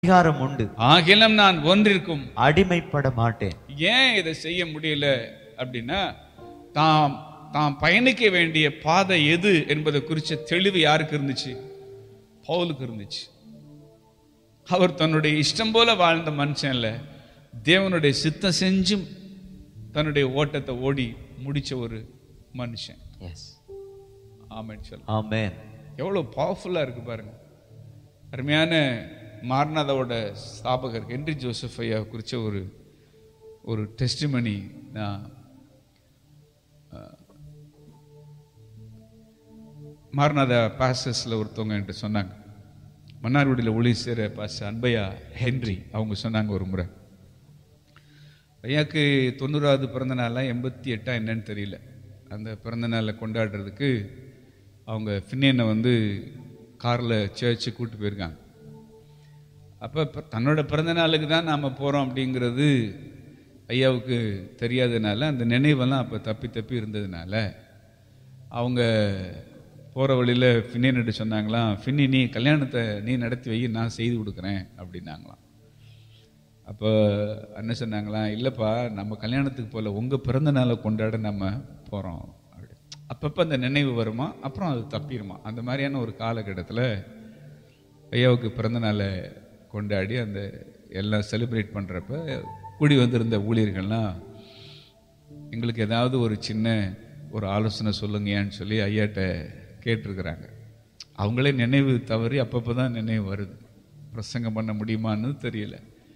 அதிகாரம் உண்டு ஆகிலும் நான் ஒன்றிற்கும் அடிமைப்பட மாட்டேன் ஏன் இதை செய்ய முடியல அப்படின்னா தாம் தாம் பயணிக்க வேண்டிய பாதை எது என்பதை குறித்த தெளிவு யாருக்கு இருந்துச்சு பவுலுக்கு இருந்துச்சு அவர் தன்னுடைய இஷ்டம் போல வாழ்ந்த மனுஷன் இல்ல தேவனுடைய சித்தம் செஞ்சும் தன்னுடைய ஓட்டத்தை ஓடி முடிச்ச ஒரு மனுஷன் எஸ் ஆமென் சொல்ல ஆமென் எவ்வளோ பவர்ஃபுல்லாக இருக்கு பாருங்க அருமையான மார்நாதாவோட ஸ்தாபகர் ஹென்றி ஜோசப் ஐயா குறித்த ஒரு ஒரு டெஸ்டிமனி நான் அஹ், மார்நாதா பாசஸில் ஒருத்தவங்க என்கிட்ட சொன்னாங்க மன்னார்குடியில் ஒளி சேர பாச அன்பையா ஹென்றி அவங்க சொன்னாங்க ஒரு முறை ஐயாக்கு தொண்ணூறாவது பிறந்த நாளா எண்பத்தி எட்டா என்னன்னு தெரியல அந்த பிறந்த நாளை கொண்டாடுறதுக்கு அவங்க ஃபின்னேனை வந்து காரில் சேர்ச்சு கூட்டு போயிருக்காங்க அப்போ தன்னோட பிறந்த நாளுக்கு தான் நாம் போகிறோம் அப்படிங்கிறது ஐயாவுக்கு தெரியாததுனால அந்த நினைவெல்லாம் அப்போ தப்பி தப்பி இருந்ததுனால அவங்க போகிற வழியில் ஃபின்னேன்ட்டு சொன்னாங்களாம் ஃபின்னி நீ கல்யாணத்தை நீ நடத்தி வை நான் செய்து கொடுக்குறேன் அப்படின்னாங்களாம் அப்போ என்ன சொன்னாங்களாம் இல்லைப்பா நம்ம கல்யாணத்துக்கு போல உங்கள் பிறந்த நாளை கொண்டாட நம்ம போகிறோம் அப்படி அப்பப்போ அந்த நினைவு வருமா அப்புறம் அது தப்பிடுமா அந்த மாதிரியான ஒரு காலகட்டத்தில் ஐயாவுக்கு பிறந்த நாளை கொண்டாடி அந்த எல்லாம் செலிப்ரேட் பண்ணுறப்ப கூடி வந்திருந்த ஊழியர்கள்லாம் எங்களுக்கு ஏதாவது ஒரு சின்ன ஒரு ஆலோசனை சொல்லுங்கன்னு சொல்லி ஐயாட்ட கேட்டிருக்கிறாங்க அவங்களே நினைவு தவறி அப்பப்போ தான் நினைவு வருது பிரசங்கம் பண்ண முடியுமான்னு தெரியல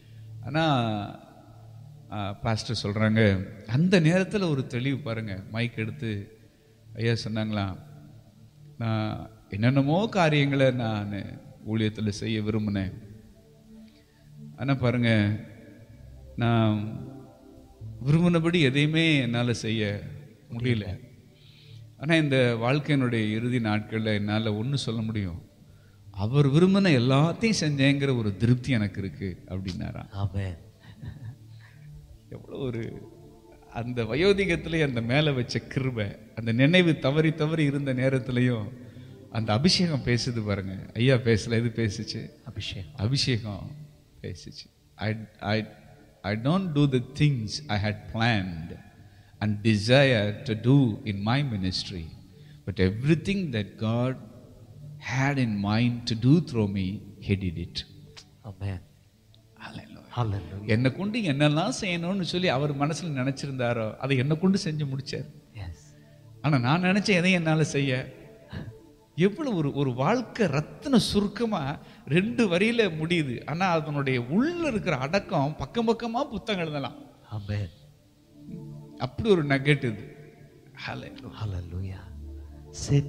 ஆனால் பாஸ்டர் சொல்கிறாங்க அந்த நேரத்தில் ஒரு தெளிவு பாருங்கள் மைக் எடுத்து ஐயா சொன்னாங்களாம் நான் என்னென்னமோ காரியங்களை நான் ஊழியத்தில் செய்ய விரும்பினேன் ஆனால் பாருங்க நான் விரும்பினபடி எதையுமே என்னால் செய்ய முடியல ஆனால் இந்த வாழ்க்கையினுடைய இறுதி நாட்களில் என்னால் ஒன்று சொல்ல முடியும் அவர் விரும்பின எல்லாத்தையும் செஞ்சேங்கிற ஒரு திருப்தி எனக்கு இருக்கு அப்படின்னாராம் ஆமென் எவ்வளோ ஒரு அந்த வயோதிகத்திலே அந்த மேலே வச்ச கிருபை அந்த நினைவு தவறி தவறி இருந்த நேரத்திலையும் அந்த அபிஷேகம் பேசுது பாருங்க ஐயா பேசல இது பேசுச்சு அபிஷேகம் அபிஷேகம் பேசுச்சு I I I don't do the things I had planned and desire to do in my ministry but everything that God had in mind to do through me he did it amen ஹalleluya என்னை கொண்டு என்னெல்லாம் செய்யணும்னு சொல்லி அவர் மனசுல நினைச்சிருந்தாரோ அதை என்னை கொண்டு செஞ்சு முடிச்சார் எஸ் ஆனா நான் நினைச்ச எதையும் என்னால செய்ய எவ்வளவு ஒரு ஒரு வாழ்க்கை ரத்தின சுருக்கமா ரெண்டு வரியில முடியுது ஆனா அதனுடைய உள்ள இருக்கிற அடக்கம் பக்கம் பக்கமா புத்தகம் எழுதலாம் ஆமென் அப்படி ஒரு நகெட் இது Hallelujah. ஹalleluya சே